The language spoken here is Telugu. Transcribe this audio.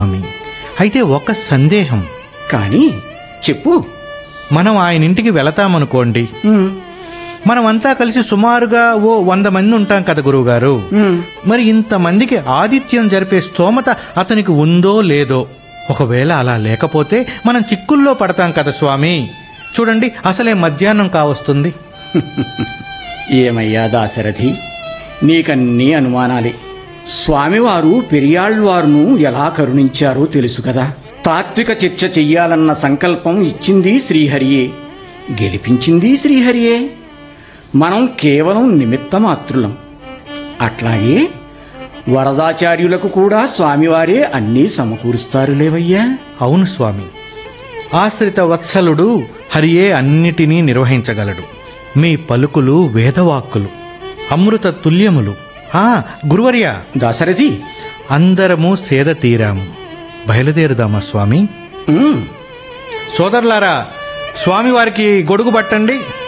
స్వామి అయితే ఒక సందేహం కానీ చెప్పు మనం ఆయన ఇంటికి వెళతామనుకోండి ఉమ్, మనమంతా కలిసి సుమారుగా ఓ వంద మంది ఉంటాం కదా గురువుగారు ఉమ్. మరి ఇంతమందికి ఆతిథ్యం జరిపే స్తోమత అతనికి ఉందో లేదో ఒకవేళ అలా లేకపోతే మనం చిక్కుల్లో పడతాం కదా స్వామి చూడండి అసలే మధ్యాహ్నం కావస్తుంది ఏమయ్యా దాశరథి నీకన్నీ అనుమానాలే స్వామివారు పెరియాళ్వారును ఎలా కరుణించారో తెలుసు కదా తాత్విక చర్చ చెయ్యాలన్న సంకల్పం ఇచ్చింది శ్రీహరియే గెలిపించింది శ్రీహరియే మనం కేవలం నిమిత్త మాత్రులం అట్లాగే వరదాచార్యులకు కూడా స్వామివారే అన్నీ సమకూరుస్తారు లేవయ్యా అవును స్వామి ఆశ్రిత వత్సలుడు హరియే అన్నిటినీ నిర్వహించగలడు మీ పలుకులు వేదవాక్కులు అమృత తుల్యములు ఆ గురువర్య దాశరథి అందరము సేద తీరాము బయలుదేరుదామా స్వామి ఉమ్, సోదరులారా స్వామివారికి గొడుగు పట్టండి